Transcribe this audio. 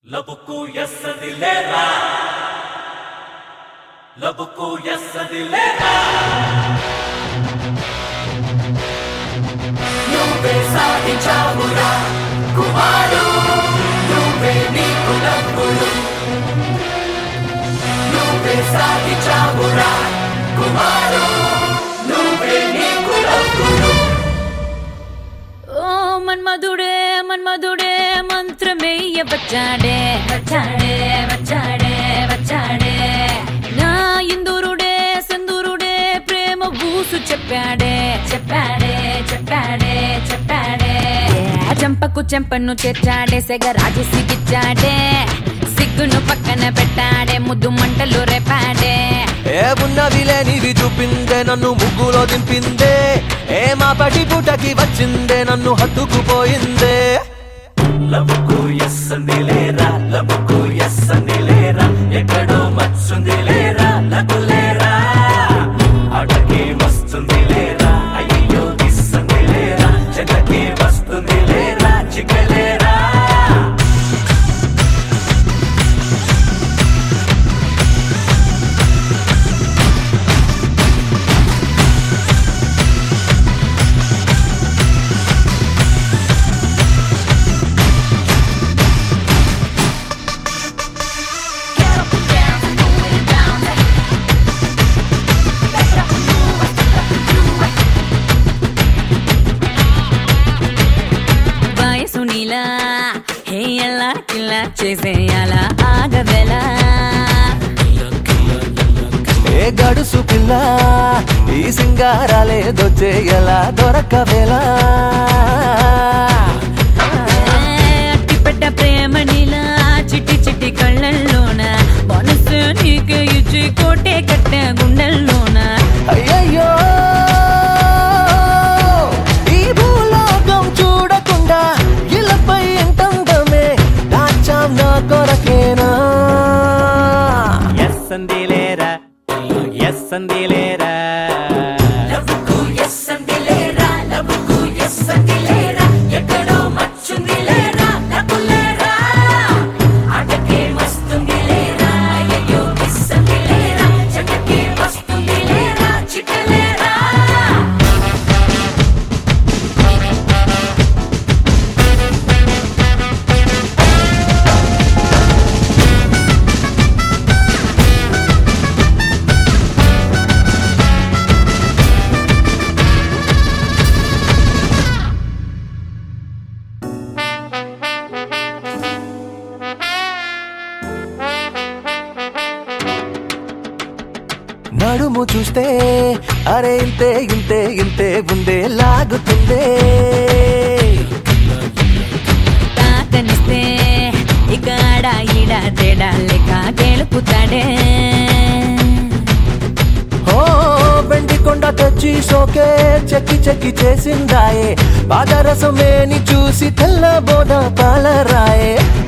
లబుకు ఎస్సది లేరా లబుకు ఎస్సది లేరా నువ్వే సాధించావురా కుమారు నువ్వే నీకు డబ్బులు నువ్వే సాధించావురా కుమారు నువ్వే నీకు డబ్బులు ఓ మన్మధుడే మన్మధుడే మంత్రమేయ వచ్చాడే వచ్చాడే వచ్చాడే వచ్చాడే నా ఇందూరుడే సందూరుడే ప్రేమ ఊసు చెప్పాడే చెప్పాడే చెప్పాడే చెప్పాడే ఏ చెంపకు చెంపను చేర్చాడే సెగ రాజు సిగిచ్చాడే సిగ్గును పక్కన పెట్టాడే ముద్దు మంటలు రేపాడే ఏ ఉన్నది లేనిది చూపిందే నన్ను ముగ్గులో దింపిందే ఏ మా పటి పుటకి వచ్చిందే నన్ను హత్తుకుపోయిందే లబుకు ఎస్సంది లేరా లబుకు ఎస్సంది లేరా ఎక్కడో మచ్చుంది లేరా లబు లేరా అటకే వస్తుంది లేరా అయ్యో ఇస్సంది లేరా చెటకే వస్తుంది లేరా చిక్కలేరా వయసు నీలా హే ఎలా కిలా చేసేయాలా ఆగవేలా ఏ గడుసు పిల్ల ఈ సింగారాలే దొచ్చేయలా దొరకవేలా అట్టిపెట్ట ప్రేమ నీలా చిట్టి చిట్టి కళ్ళల్లోన మనసు నీకు ఇచ్చి కోటే కట్ట గుండెల్లోన అయ్యయ్యో ఈ భూలోకం చూడకుండా ఇళ్ళపై ఎంతందమే దాచాం నా కొరకేనా ఎస్ అందిలేరా ఎస్ అందిలేరా లబుకు ఎస్సంది లేరా లబుకు ఎస్సంది లేరా ఎక్కడో మచ్చుంది లేరా లబు లేరా అటకే వస్తుంది లేరా అయ్యో ఇస్సంది లేరా చెటకే వస్తుంది లేరా చిక్కలేరా నడుము చూస్తే అరే ఇంతే ఇంతే ఇంతే ఉందే లాగుతుందే తాకనిస్తే ఇక ఆడ ఈడ తేడా లెక్క గెలుపుతాడే ఓ వెండి కొండ తెచ్చి సోకే చెక్కి చెక్కి చేసిందాయే పాదరసమేని చూసి తెల్ల బోధ పాలరాయే